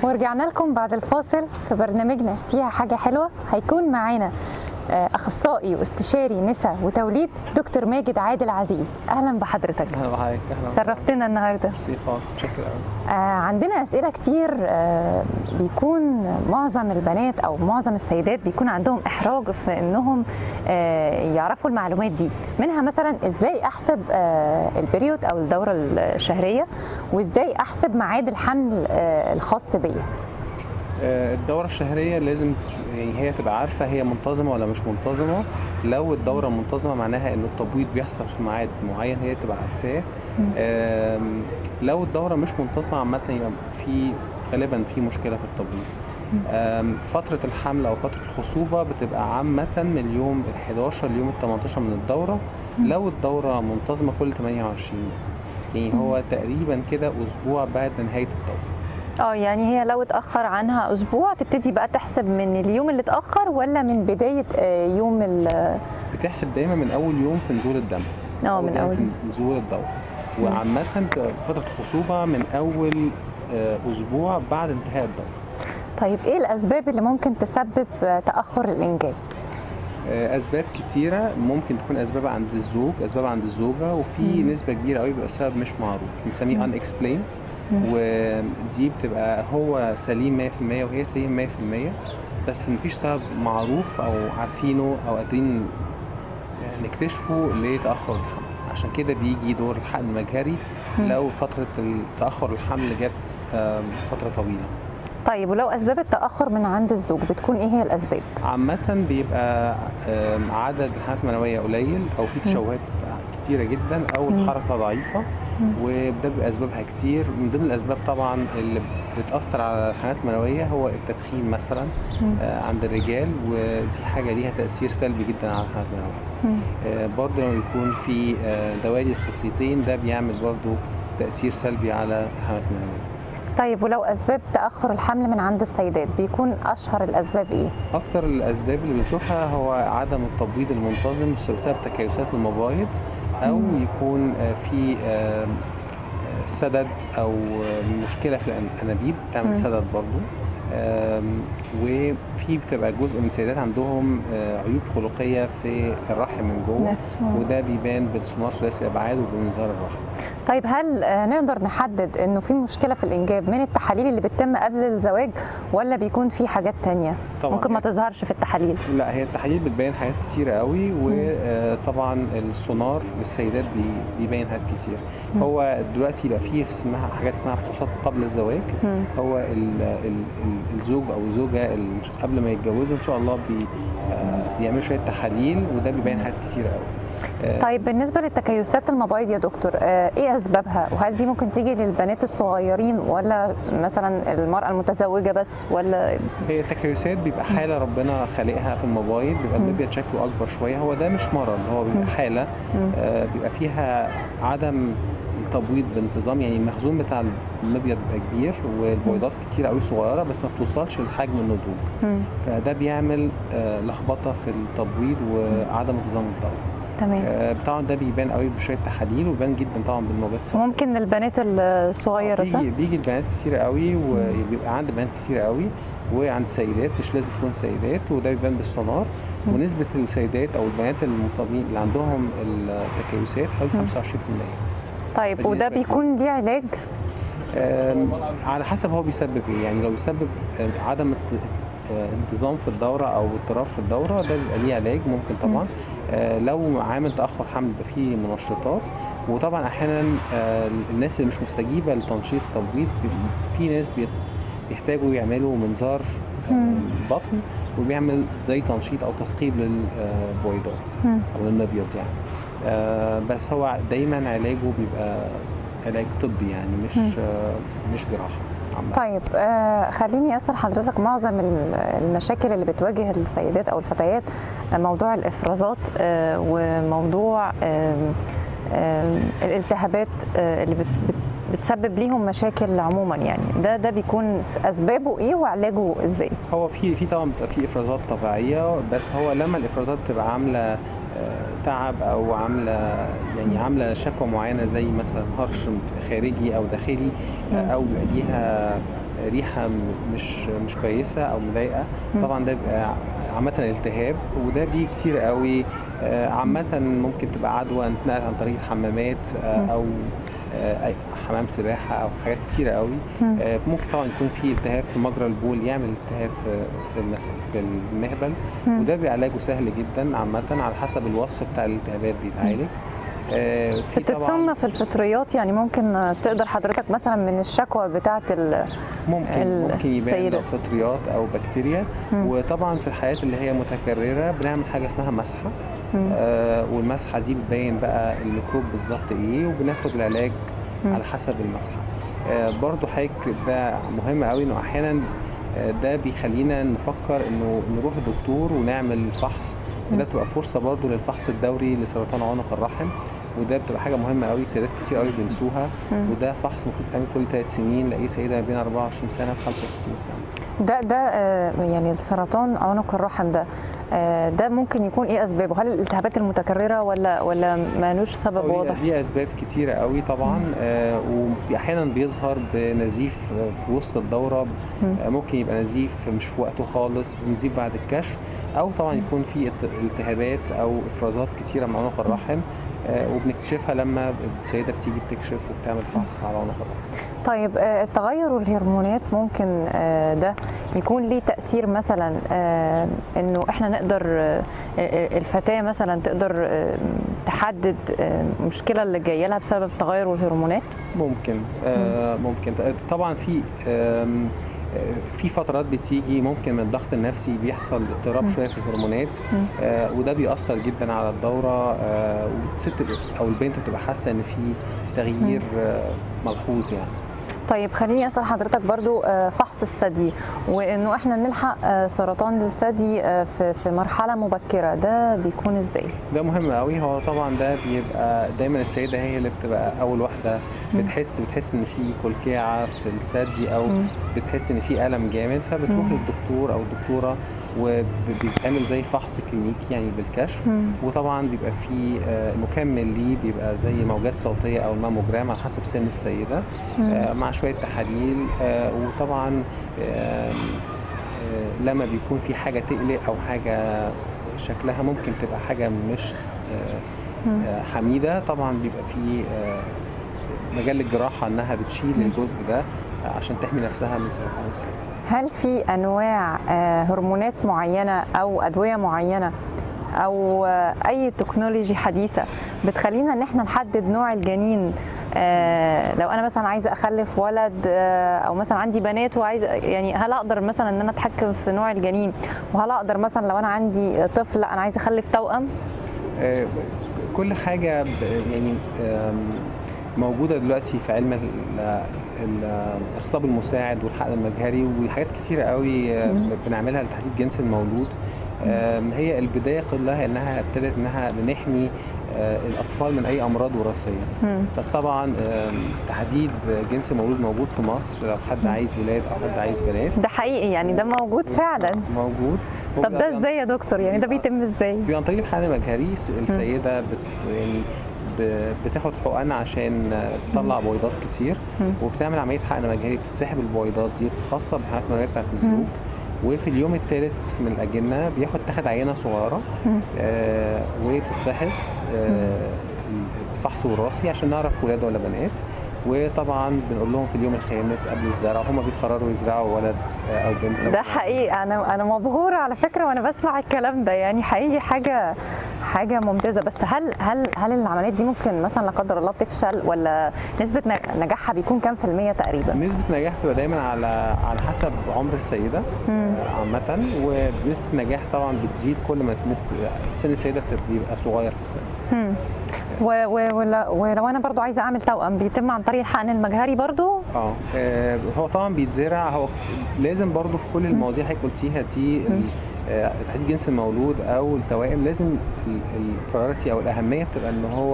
ورجعنا لكم بعد الفاصل في برنامجنا فيها حاجة حلوة هيكون معانا آه، أخصائي واستشاري نساء وتوليد دكتور ماجد عادل عزيز أهلا بحضرتك اهلا بحضرتك اهلا وسهلا. شرفتنا النهارده ميرسي خالص متشكر قوي آه، عندنا أسئلة كتير آه، بيكون معظم البنات أو معظم السيدات بيكون عندهم إحراج في إنهم آه، يعرفوا المعلومات دي منها مثلا إزاي أحسب آه، البريود أو الدورة الشهرية وإزاي أحسب ميعاد الحمل آه، الخاص بيا آه، الدورة الشهرية لازم ت- يعني هي تبقى عارفة هي منتظمة ولا مش منتظمة لو الدورة منتظمة معناها ان التبويض بيحصل في ميعاد معين هي تبقى عارفاه آم، لو الدورة مش منتظمة عامة يبقى في غالبا في مشكلة في التبويض آم، فترة الحمل أو فترة الخصوبة بتبقى عامة من اليوم ال 11 ليوم ال 18 من الدورة لو الدورة منتظمة كل 28 يعني هو تقريبا كده أسبوع بعد نهاية الدورة اه يعني هي لو اتأخر عنها أسبوع تبتدي بقى تحسب من اليوم اللي اتأخر ولا من بداية آه، يوم ال بتحسب دايما من اول يوم في نزول الدم اه من دايما أول في نزول الدوره وعامه بتبقى فتره الخصوبه من اول آه، اسبوع بعد انتهاء الدوره طيب ايه الأسباب اللي ممكن تسبب آه، تأخر الإنجاب؟ آه، اسباب كتيره ممكن تكون اسباب عند الزوج اسباب عند الزوجه وفي مم. نسبه كبيره قوي بيبقى سبب مش معروف بنسميه مم. unexplained مم. ودي بتبقى هو سليم 100% وهي سليم 100% بس مفيش سبب معروف او عارفينه او قادرين نكتشفه لتاخر الحمل عشان كده بيجي دور الحقن المجهري مم. لو فتره تاخر الحمل جت آم، فتره طويله طيب ولو أسباب التأخر من عند الزوج بتكون ايه هي الأسباب؟ عامة بيبقى آم، عدد الحالات المنوية قليل أو في تشوهات كتيرة جدا أو مم. الحركة ضعيفة مم. وده بيبقى أسبابها كتير من ضمن الأسباب طبعا اللي بتأثر على الحالات المنوية هو التدخين مثلا مم. آه، عند الرجال ودي حاجة ليها تأثير سلبي جدا على الحالات المنوية مم. آه، برضه لما يكون في آه، دوالي الخصيتين ده بيعمل برضه تأثير سلبي على الحالات المنوية طيب ولو أسباب تأخر الحمل من عند السيدات بيكون أشهر الأسباب ايه؟ اكتر الاسباب اللي بنشوفها هو عدم التبويض المنتظم بسبب تكيسات المبايض او مم. يكون آه، في آه، آه، سدد او آه، مشكله في الانابيب مم. بتعمل سدد برضو آم، وفي بتبقى جزء من السيدات عندهم آه، عيوب خلقيه في الرحم من جوه نفسه. وده بيبان بالسونار ثلاثي الابعاد وبمنظار الرحم طيب هل آه، نقدر نحدد انه في مشكلة في الإنجاب من التحاليل اللي بتتم قبل الزواج ولا بيكون في حاجات تانية؟ طبعا ممكن ما تظهرش في التحاليل لا هي التحاليل بتبين حاجات كتيرة قوي وطبعا السونار للسيدات بي- بيبين حاجات كتير مم. هو دلوقتي بقى فيه اسمها حاجات اسمها فحوصات قبل الزواج مم. هو ال ال ال الزوج او الزوجه ال- قبل ما يتجوزوا ان شاء الله بي آه، بيعملوا شويه تحاليل وده بيبين حاجات كتيرة قوي آه، طيب بالنسبة للتكيسات المبايض يا دكتور آه، ايه اسبابها وهل دي ممكن تيجي للبنات الصغيرين ولا مثلا المرأة المتزوجة بس ولا هي التكيسات بيبقى حاله ربنا خالقها في المبايض بيبقى مم. المبيض شكله اكبر شويه هو ده مش مرض هو بيبقى مم. حاله مم. آه، بيبقى فيها عدم التبويض بانتظام يعني المخزون بتاع المبيض بيبقى كبير والبويضات كتير قوي صغيره بس ما بتوصلش لحجم النضوج مم. فده بيعمل آه، لخبطه في التبويض وعدم انتظام الدوره تمام آه، طبعا ده بيبان قوي بشويه تحاليل وبيبان جدا طبعا بالموجات الصوتيه ممكن البنات الصغيرة صح؟ بيجي بيجي البنات كتير قوي وبيبقى عند بنات كتير قوي وعند سيدات مش لازم تكون سيدات وده بيبان بالسونار مم. ونسبة السيدات أو البنات المصابين اللي عندهم التكيسات حوالي مم. 25% طيب فدي وده نسبة بيكون ليه علاج؟ آم، على حسب هو بيسبب ايه يعني لو بيسبب آه، عدم الت- آه، انتظام في الدورة أو اضطراب في الدورة ده بيبقى ليه علاج ممكن طبعا آه، لو عامل تأخر حمل بيبقى فيه منشطات وطبعا أحيانا آه، الناس اللي مش مستجيبة لتنشيط التبويض بيبقى- في ناس بيت- بيحتاجوا يعملوا منظار آه، مم. بطن وبيعمل زي تنشيط أو تثقيب للبويضات مم. او للمبيض يعني آه بس هو دايما علاجه بيبقى علاج طبي يعني مش مم. آه مش جراحه عامة. طيب آه خليني اسال حضرتك معظم الم- المشاكل اللي بتواجه السيدات او الفتيات آه، موضوع الافرازات آه وموضوع آم، آم، الالتهابات آه اللي بت بت بتسبب ليهم مشاكل عموما يعني ده ده بيكون اسبابه ايه وعلاجه ازاي؟ هو في في طبعا بيبقى في افرازات طبيعيه بس هو لما الافرازات تبقى عامله آه، تعب او عامله يعني عامله شكوى معينه زي مثلا هرش خارجي او داخلي آه، مم. او بيبقى ليها ريحه م- مش مش كويسه او مضايقه مم. طبعا ده بيبقى عامه التهاب وده بيجي كتير قوي آه، عامه ممكن تبقى عدوى تنقل عن طريق الحمامات آه، مم. او آه، أي حمام سباحه او حاجات كتيره قوي مم. آه، ممكن طبعا يكون في التهاب في مجرى البول يعمل التهاب في في المس... في المهبل مم. وده بيبقى علاجه سهل جدا عامه على حسب الوصف بتاع الالتهابات بيتعالج آه، في طبعا بتتصنف الفطريات يعني ممكن تقدر حضرتك مثلا من الشكوى بتاعه ال ممكن ال- ممكن يبان السيدة. لو فطريات او بكتيريا مم. وطبعا في الحالات اللي هي متكرره بنعمل حاجه اسمها مسحه مم. آه والمسحه دي بتبين بقى الميكروب بالظبط ايه وبناخد العلاج مم. على حسب المسحه آه برضو حضرتك ده مهم قوي انه احيانا آه، ده بيخلينا نفكر انه نروح لدكتور ونعمل فحص وده مم. بتبقى فرصه برضو للفحص الدوري لسرطان عنق الرحم وده بتبقى حاجه مهمه قوي سيدات كتير قوي بينسوها مم. وده فحص المفروض يتعمل كل ثلاث سنين لاي سيده ما بين 24 سنه ل 65 سنه ده ده آه، يعني السرطان عنق الرحم ده آه، ده ممكن يكون ايه اسبابه؟ هل الالتهابات المتكرره ولا ولا مالوش سبب هو واضح؟ ليه اسباب كتيره قوي طبعا آه واحيانا بيظهر بنزيف آه، في وسط الدوره مم. آه ممكن يبقى نزيف مش في وقته خالص نزيف بعد الكشف او طبعا يكون في الت- التهابات او افرازات كتيره من عنق الرحم آه وبنكتشفها لما السيده بتيجي بتكشف وبتعمل فحص على عنق الرحم طيب آه، التغير والهرمونات ممكن آه، ده يكون ليه تأثير مثلا آه، انه احنا نقدر آه، آه، الفتاة مثلا تقدر آه، تحدد آه، المشكلة اللي جاية لها بسبب تغير الهرمونات؟ ممكن آه ممكن طبعا في آم، آه، في فترات بتيجي ممكن من الضغط النفسي بيحصل اضطراب مم. شويه في الهرمونات مم. آه وده بيأثر جدا على الدوره آه والست او البنت بتبقى حاسه ان في تغيير آه ملحوظ يعني طيب خليني اسال حضرتك برضو آه، فحص الثدي وانه احنا نلحق آه، سرطان الثدي آه، في في مرحله مبكره ده بيكون ازاي؟ ده مهم قوي هو طبعا ده بيبقى دايما السيده هي اللي بتبقى اول واحده مم. بتحس بتحس ان في كلكعه في الثدي او مم. بتحس ان في الم جامد فبتروح مم. للدكتور او الدكتوره وبيتعمل زي فحص كلينيكي يعني بالكشف مم. وطبعا بيبقى في آه، مكمل ليه بيبقى زي موجات صوتيه او الماموجرام على حسب سن السيده مم. آه، مع شويه تحاليل آه، وطبعا آم، آه، لما بيكون في حاجه تقلق او حاجه شكلها ممكن تبقى حاجه مش آه، مم. آه، حميده طبعا بيبقى في آه، مجال للجراحه انها بتشيل مم. الجزء ده آه، عشان تحمي نفسها من سرطان الثدي هل في انواع آه، هرمونات معينه او ادويه معينه او آه، اي تكنولوجي حديثه بتخلينا ان احنا نحدد نوع الجنين آه، لو انا مثلا عايزه اخلف ولد آه، او مثلا عندي بنات وعايزه يعني هل اقدر مثلا ان انا اتحكم في نوع الجنين وهل اقدر مثلا لو انا عندي طفل لا انا عايزه اخلف توأم آه، كل حاجة ب- يعني آم، موجودة دلوقتي في علم ال- ال- الإخصاب المساعد والحقن المجهري وحاجات كتيرة قوي آه، مم. بنعملها لتحديد جنس المولود آم، هي البداية كلها إنها ابتدت إنها بنحمي آه، الأطفال من أي أمراض وراثية مم. بس طبعا آم، تحديد جنس المولود موجود في مصر لو حد عايز ولاد أو حد عايز بنات ده حقيقي يعني ده موجود فعلا موجود طب ده ازاي يا دكتور يعني ده بيتم ازاي بيبقى عن طريق الحقن المجهري س- السيده بت يعني ب- بتاخد حقن عشان تطلع بويضات كتير مم. وبتعمل عمليه حقن مجهري بتتسحب البويضات دي خاصه بالحقنات المجهريه بتاعت الزوج وفي اليوم الثالث من الاجنه بياخد تاخد عينه صغيره مم. آه وبتتفحص آه الفحص وراثي عشان نعرف ولاد ولا بنات وطبعا بنقول لهم في اليوم الخامس قبل الزرع هم بيقرروا يزرعوا ولد آه، او بنت زي ما ده هم حقيقي انا انا مبهوره على فكره وانا بسمع الكلام ده يعني حقيقي حاجه حاجه ممتازه بس هل هل هل العمليات دي ممكن مثلا لا قدر الله تفشل ولا نسبه ن- نجاحها بيكون كام في الميه تقريبا؟ نسبة نجاح بتبقى دايما على على حسب عمر السيدة مم. آه، عامة ونسبة النجاح طبعا بتزيد كل ما نسبة سن السيدة بيبقى صغير في السن مم. و- و- ولا- ولو انا برضو عايزه اعمل توأم بيتم عن طريق الحقن المجهري برضو؟ اه آه، هو طبعا بيتزرع هو لازم برضو في كل المواضيع اللي حضرتك قلتيها دي ال- آه، تحديد جنس المولود او التوائم لازم البريورتي او الاهميه بتبقى ان هو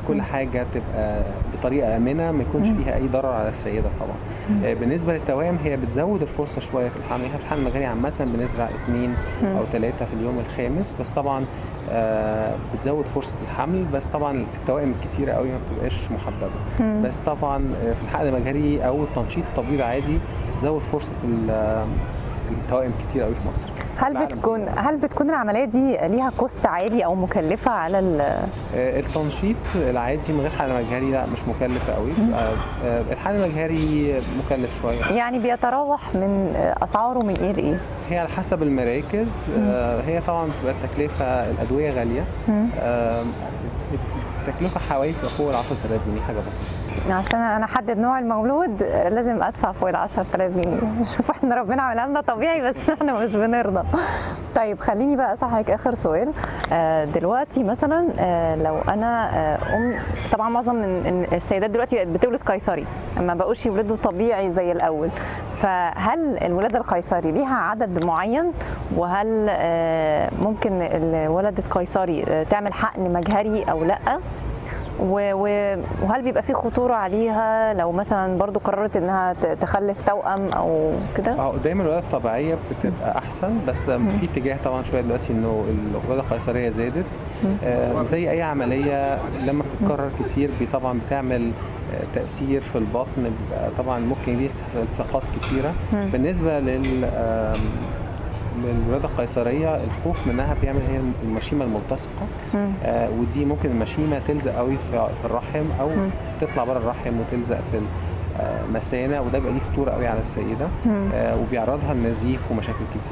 كل مم. حاجه تبقى بطريقه امنه ما يكونش مم. فيها اي ضرر على السيده طبعا مم. آه، بالنسبه للتوائم هي بتزود الفرصه شويه في الحمل احنا في الحمل المجاري عامه بنزرع اثنين مم. او ثلاثه في اليوم الخامس بس طبعا آه، بتزود فرصه الحمل بس طبعا التوائم الكثيره قوي ما بتبقاش محببه مم. بس طبعا آه، في الحقن المجهري او التنشيط التبويض عادي زود فرصه ال- آه، التوائم كتير قوي في مصر هل العالم بتكون كله. هل بتكون العمليه دي ليها كوست عالي او مكلفه على ال آه، التنشيط العادي من غير حقن مجهري لا مش مكلف قوي مم. آه، آه، الحقن المجهري مكلف شويه يعني بيتراوح من اسعاره من ايه لايه؟ هي على حسب المراكز آه، هي طبعا بتبقى التكلفه الادويه غاليه مم. آه، التكلفه حوالي بتبقى فوق ال 10000 جنيه حاجه بسيطه عشان انا احدد نوع المولود آه، لازم ادفع فوق ال 10000 جنيه شوف احنا ربنا عملها لنا طبيعي بس احنا مش بنرضى طيب خليني بقى اسال حضرتك اخر سؤال آه، دلوقتي مثلا آه، لو انا آه، ام طبعا معظم من إن السيدات دلوقتي بقت بتولد قيصري ما بقوش يولدوا طبيعي زي الاول فهل الولاده القيصري ليها عدد معين وهل آه، ممكن الولده قيصري آه، تعمل حقن مجهري او لا و- و- وهل بيبقى في خطوره عليها لو مثلا برضو قررت انها ت- تخلف توأم او كده اه دايما الولاده الطبيعيه بتبقى احسن بس في اتجاه طبعا شويه دلوقتي انه الولاده القيصريه زادت مم. آه زي اي عمليه لما بتتكرر كتير بي طبعا بتعمل آه، تاثير في البطن بيبقى طبعا ممكن ليه التصاقات كتيره مم. بالنسبه لل آم، للولاده القيصريه الخوف منها بيعمل هي المشيمه الملتصقه مم. آه ودي ممكن المشيمه تلزق قوي في في الرحم او مم. تطلع بره الرحم وتلزق في المثانه وده بيبقى ليه خطوره قوي على السيده مم. آه، وبيعرضها لنزيف ومشاكل كتير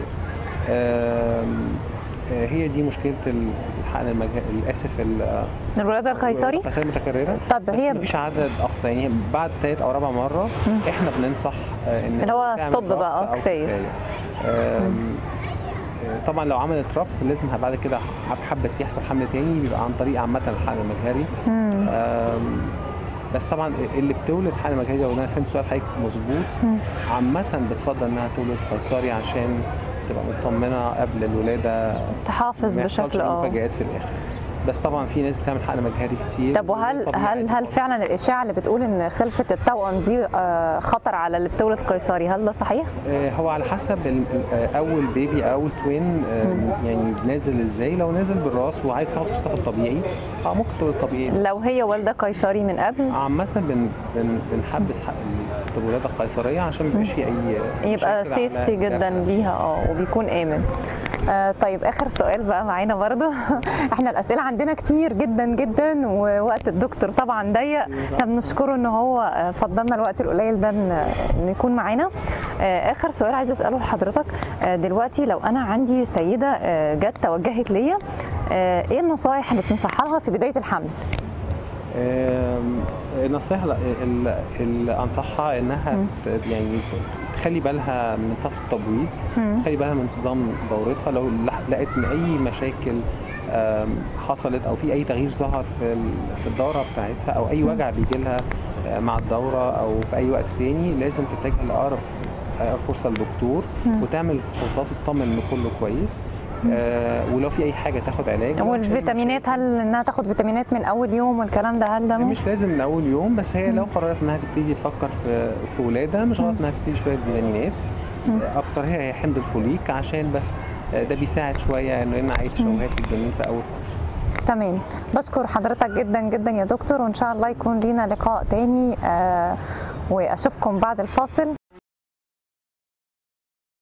آم، آه، هي دي مشكله الحقن المجهري اسف ال- الولاده القيصري القيصري المتكرره طب بس هي مفيش عدد اقصى يعني بعد ثالث او رابع مره مم. احنا بننصح آه، ان اللي هو تعمل stop بقى، ربط أو كفاية. آم، آه، طبعا لو عملت ربط لازم بعد كده حب- حبت يحصل حمل تاني بيبقى عن طريق عامه الحقن المجهري مم. آم، بس طبعا اللي بتولد حقن مجهري لو انا فهمت سؤال حضرتك مظبوط مم. عامة بتفضل انها تولد قيصري عشان تبقى مطمنة قبل الولادة تحافظ ما يحصلش بشكل أي اه مفاجآت في الآخر بس طبعا في ناس بتعمل حقن مجهري كتير طب وهل وطبيعي هل عادي هل خالص. فعلا الاشاعه اللي بتقول ان خلفه التوأم دي آه، خطر على اللي بتولد قيصري هل ده صحيح؟ آه، هو على حسب ال- ال- آه، اول بيبي او اول توين آه، مم. يعني نازل ازاي لو نازل بالراس وعايز تاخد فرصتها في الطبيعي اه ممكن تولد طبيعي لو هي والده قيصري من قبل عامة بن بن بنحبس حق ال- الولادة القيصرية عشان ما يبقاش في أي يبقى مشاكل على سيفتي جدا الجرح. ليها اه وبيكون امن آه طيب اخر سؤال بقى معانا برضو احنا الاسئله عندنا كتير جدا جدا ووقت الدكتور طبعا ضيق احنا بنشكره ان هو آه، فضلنا الوقت القليل ده ان إن يكون معانا آه اخر سؤال عايزه اساله لحضرتك آه دلوقتي لو انا عندي سيده آه جت توجهت ليا آه ايه النصائح اللي تنصحها لها في بدايه الحمل آم، النصيحة لا، ال- ال- أنصحها إنها مم. ت- يعني تخلي بالها من فترة التبويض مم. تخلي بالها من انتظام دورتها لو لح- لقت إن أي مشاكل آم، حصلت أو في أي تغيير ظهر في ال- في الدورة بتاعتها أو أي مم. وجع بيجي لها آه، مع الدورة أو في أي وقت تاني لازم تتجه لأقرب أقرب فرصة للدكتور مم. وتعمل فحوصات وتطمن إن كله كويس آه ولو في أي حاجة تاخد علاج لو مش أي والفيتامينات مشاكل- هل انها تاخد فيتامينات من اول يوم والكلام ده هل ده ممكن؟ مش لازم من اول يوم بس هي لو قررت انها تبتدي تفكر في في ولاده مش غلط مم. انها تبتدي شويه فيتامينات مم. اكتر هي هي حمض الفوليك عشان بس ده بيساعد شويه انه يمنع اي تشوهات للجنين في اول فتره تمام بشكر حضرتك جدا جدا يا دكتور وان شاء الله يكون لينا لقاء تاني آه واشوفكم بعد الفاصل